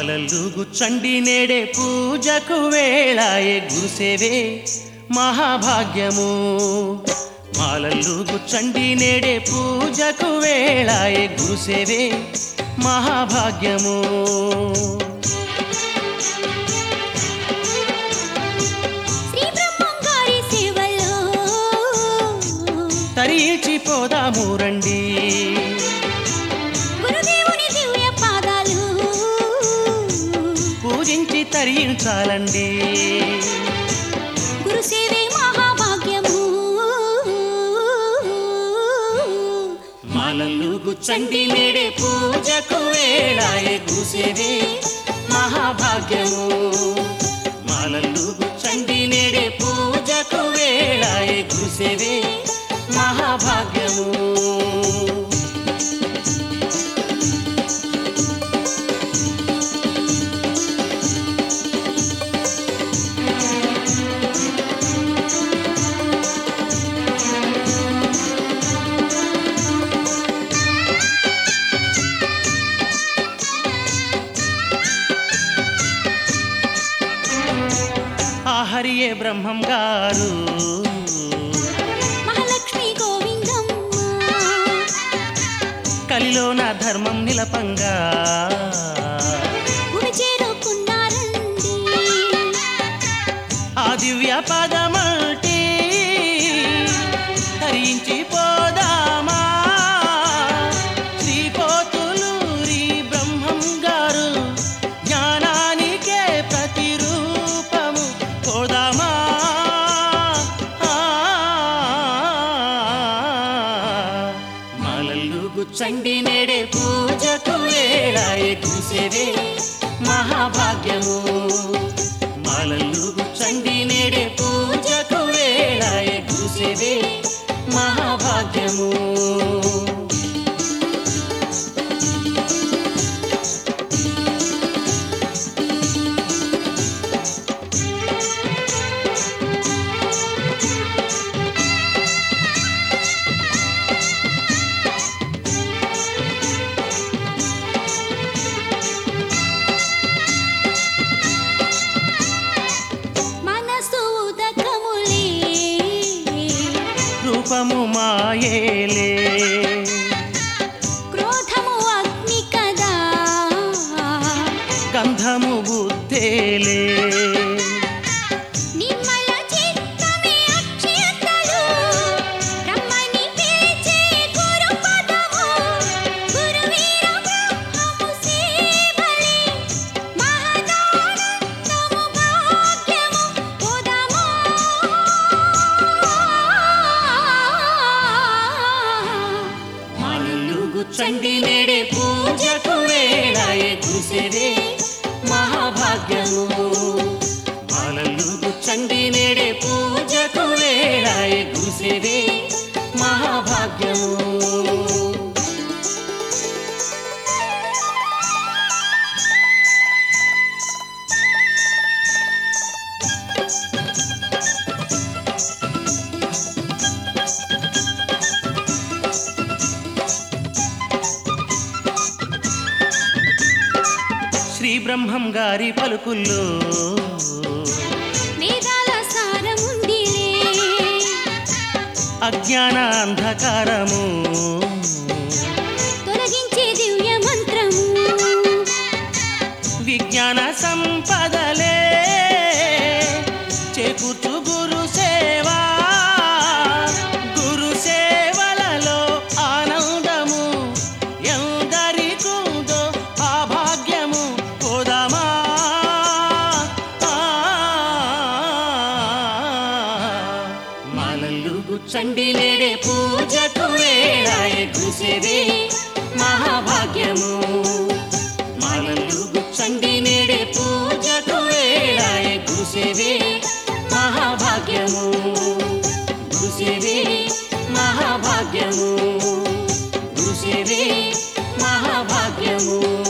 మాలలు గుచ్చండి నేడే పూజకు వేళాయే గురుసేవే మహాభాగ్యము మాలలు గుచ్చండి నేడే పూజకు వేళాయే గురుసేవే మహాభాగ్యము శ్రీ బ్రహ్మం గారి సేవలో తరిచిపోదాము రండి గురుదేవుని దివ్య పాదాలు పూజించి తరించాలండి గురు సేవే మహాభాగ్యము మాలలు గుచ్చండి నేడే పూజకు వేళాయే గురుసేవే మహాభాగ్యము మాలలు గుచ్చండి నేడే పూజకు వేళాయే గురుసేవే మహాభాగ్యము ఆ హరియే బ్రహ్మం గారు మహాలక్ష్మి గోవిందమ్మ కలిలోన ధర్మం నిలపంగా భూమి చేరుకున్నారండి ఆ దివ్య పదమల్టి తరించి పోదామా శ్రీపోతులూరి బ్రహ్మం గారు జ్ఞానానికే ప్రతిరూపము పోదామా ఆ, మాలల్లు గుచ్చండి నేడే పూజకు వేళాయే గుసేవే మహాభాగ్యము మాలల్లు గుచ్చండి నేడే పూజకు వేళాయే గుసేవే మహాభాగ్యము మనసు ఉదకములే రూపము మాయేలే క్రోధము అగ్ని కదా గంధము బుద్ధేలే నిర్మల చిత్తమే అక్షయతలు బ్రహ్మని పిలిచే గురు పదము గురువీర బ్రహ్మము సేవలే మహదానందము భాగ్యము ఉదము మాలల్లు గుచ్చండి నేడే పూజకు వేళాయే గుసేవే మహాభాగ్యము మాలల్లు గుచ్చండి నేడే పూజకు వేళాయే గుసేవే మహాభాగ్యము శ్రీ బ్రహ్మం గారి పలుకుల్లో వేదాల సారముందిలే అజ్ఞాన అంధకారము తొలగించే దివ్య మంత్రము విజ్ఞాన సంపదలే చేకూర్చు గురు సేవా గురు సేవలలో ఆనందము ఎందరికుందో ఆ భాగ్యము పోదామా ఆ, మాలల్లు గుచ్చండి నేడే పూజకు వేళాయే గుసేవే మహాభాగ్యము మాలల్లు గుచ్చండి నేడే పూజకు వేళాయే గుసేవే మహాభాగ్యము గుసేవే మహాభాగ్యము గుసేవే మహాభాగ్యము